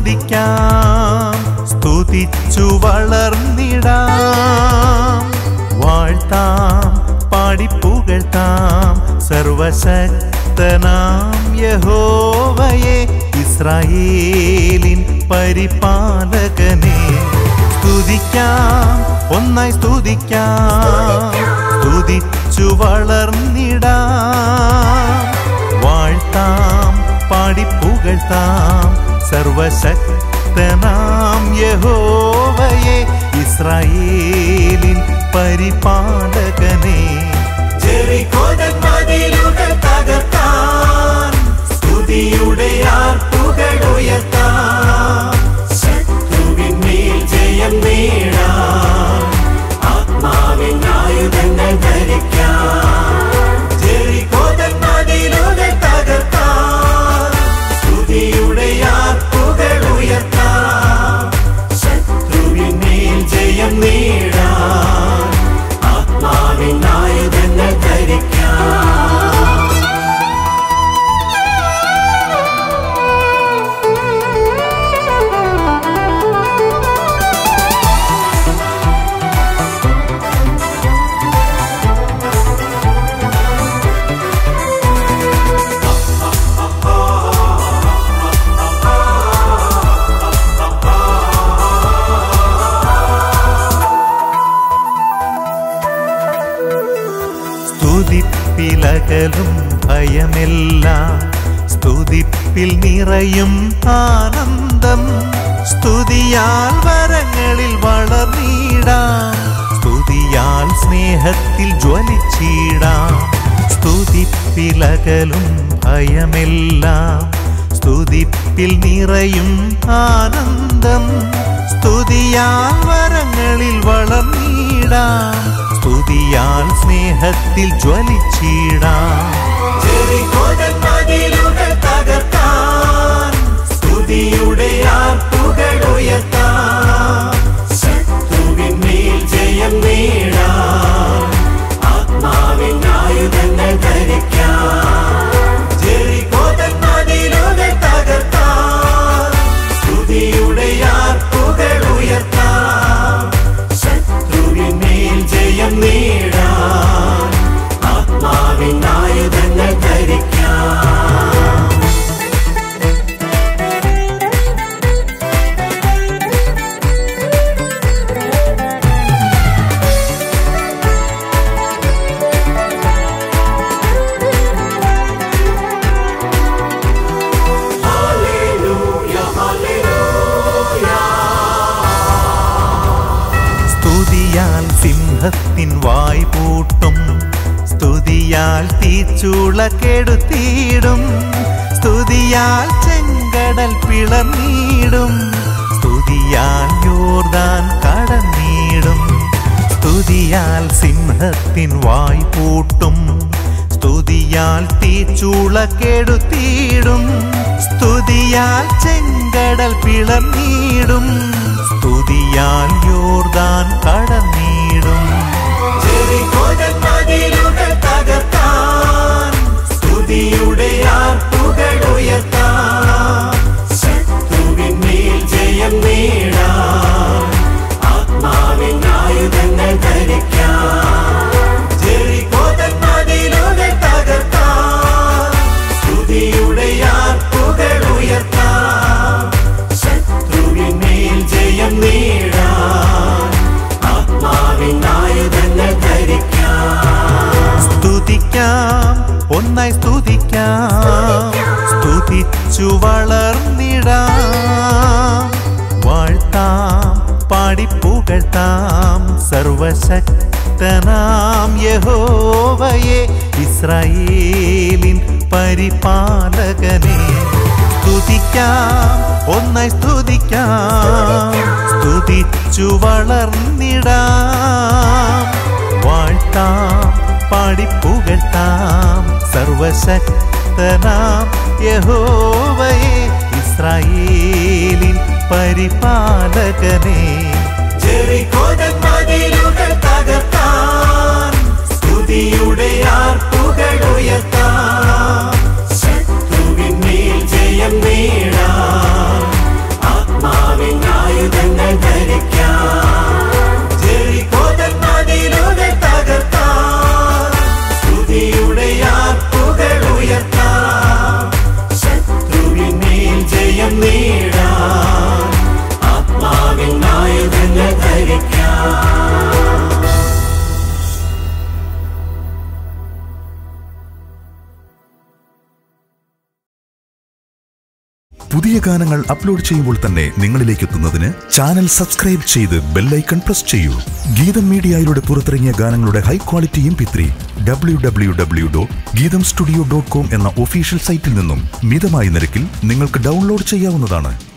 സ്തുതിക്കാം സ്തുതിച്ചു വളർന്നിടാം വാഴ്ത്താം പാടിപ്പുകഴ്ത്താം സർവശക്തനാം യഹോവയെ ഇസ്രായേലിൻ പരിപാലകനെ സ്തുതിക്കാം ഒന്നായി സ്തുതിക്കാം സ്തുതിച്ചു വളർന്നിടാം വാഴ്ത്താം പാടിപ്പുകഴ്ത്താം സർവശക്തനാം യഹോവയെ ഇസ്രായേലിൻ പരിപാലകനെ ജെറിക്കോതൻ മതിലുകൾ തകർത്താൻ സ്തുതിയുടെ ആർപ്പുകൾ ഉയർത്താൻ ശത്രുവിന്മേൽ ജയം നേടാൻ ആത്മാവിൻ ആയുധങ്ങൾ ധരിക്കാൻ ജെറിക്കോതൻ മതിലുകൾ തകർത്താൻ സ്തുതിയുടെ ആർപ്പുകൾ ഉയർത്താൻ ശത്രുവിന്മേൽ ജയം നേടാൻ ആത്മാവിൻ ആയുധങ്ങൾ ധരിക്കാം സ്തുതിപ്പിലകലും ഭയമെല്ലാം സ്തുതിപ്പിൽ നിറയും ആനന്ദം സ്തുതിയാൽ വരങ്ങളിൽ വളർന്നിടാം സ്തുതിയാൽ സ്നേഹത്തിൽ ജ്വലിച്ചിടാം സ്തുതിപ്പിലകലും ഭയമെല്ലാം സ്തുതിപ്പിൽ നിറയും ആനന്ദം സ്തുതിയാൽ വരങ്ങളിൽ വളർന്നിടാം സ്തുതിയാൽ സ്നേഹത്തിൽ ജ്വലിച്ചിടാം ജെറിക്കോതൻ മതിലുകൾ തകർത്താൻ സ്തുതിയുടെ ആർപ്പുകൾ ഉയർത്താൻ ശത്രുവിന്മേൽ ജയം നേടാൻ ആത്മാവിൻ ആയുധങ്ങൾ ധരിക്കാൻ ജെറിക്കോതൻ മതിലുകൾ തകർത്താൻ സ്തുതിയുടെ ആർപ്പുകൾ ഉയർത്താൻ ശത്രുവിന്മേൽ ജയം നേടാൻ ആത്മാവിൻ ആയുധങ്ങൾ ധരിക്കാം Hallelujah, hallelujah. സ്തുതിയാൽ സിംഹത്തിൻ വായ് പൂട്ടും സ്തുതിയാൽ തീച്ചൂള കെടുത്തിയിടും സ്തുതിയാൽ ചെങ്കടൽ പിളർന്നിടും സ്തുതിയാൽ യോർദാൻ കടന്നിടും സ്തുതിയാൽ സിംഹത്തിൻ വായ് പൂട്ടും സ്തുതിയാൽ തീച്ചൂള കെടുത്തിയിടും സ്തുതിയാൽ ചെങ്കടൽ പിളർന്നിടും സ്തുതിയാൽ യോർദാൻ കടന്നിടും ജെറിക്കോതൻ മതിലുകൾ തകർത്താൻ സ്തുതിയുടെ ആർപ്പുകൾ ഉയർത്താൻ ശത്രുവിന്മേൽ ജയം നേടാൻ ആത്മാവിൻ ആയുധങ്ങൾ ധരിക്കാൻ ജെറിക്കോതൻ മതിലുകൾ തകർത്താൻ സ്തുതിയുടെ ആർപ്പുകൾ ഉയർത്താൻ ശത്രുവിന്മേൽ ജയം നേടാൻ ആത്മാവിൻ ആയുധങ്ങൾ ധരിക്കാം സ്തുതിക്കാം ഒന്നായി സ്തുതിക്കാം സ്തുതിച്ചു വളർന്നിടാം വാഴ്ത്താം പാടിപ്പുകഴ്ത്താം സർവശക്തനാം യഹോവയെ ഇസ്രായേലിൻ പരിപാലകനെ സ്തുതിക്കാം ഒന്നായി സ്തുതിക്കാം സ്തുതിച്ചു വളർന്നിടാം വാഴ്ത്താം പാടിപ്പുകഴ്ത്താം സർവശക്തനാം യഹോവയെ ഇസ്രായേലിൻ പരിപാലകനെ ജെറിക്കോതൻ മതിലുകൾ തകർത്താൻ സ്തുതിയുടെ ആർപ്പുകൾ ഉയർത്താൻ ശത്രുവിന്മേൽ ജയം നേടാൻ പുതിയ ഗാനങ്ങൾ അപ്ലോഡ് ചെയ്യുമ്പോൾ തന്നെ നിങ്ങളിലേക്ക് എത്തുന്നതിന് ചാനൽ സബ്സ്ക്രൈബ് ചെയ്ത് ബെല്ലൈക്കൺ പ്രസ് ചെയ്യൂ ഗീതം മീഡിയയിലൂടെ പുറത്തിറങ്ങിയ ഗാനങ്ങളുടെ high quality M P three W W W dot Geetham studio dot com എന്ന ഒഫീഷ്യൽ സൈറ്റിൽ നിന്നും മിതമായ നിരക്കിൽ നിങ്ങൾക്ക് ഡൗൺലോഡ് ചെയ്യാവുന്നതാണ്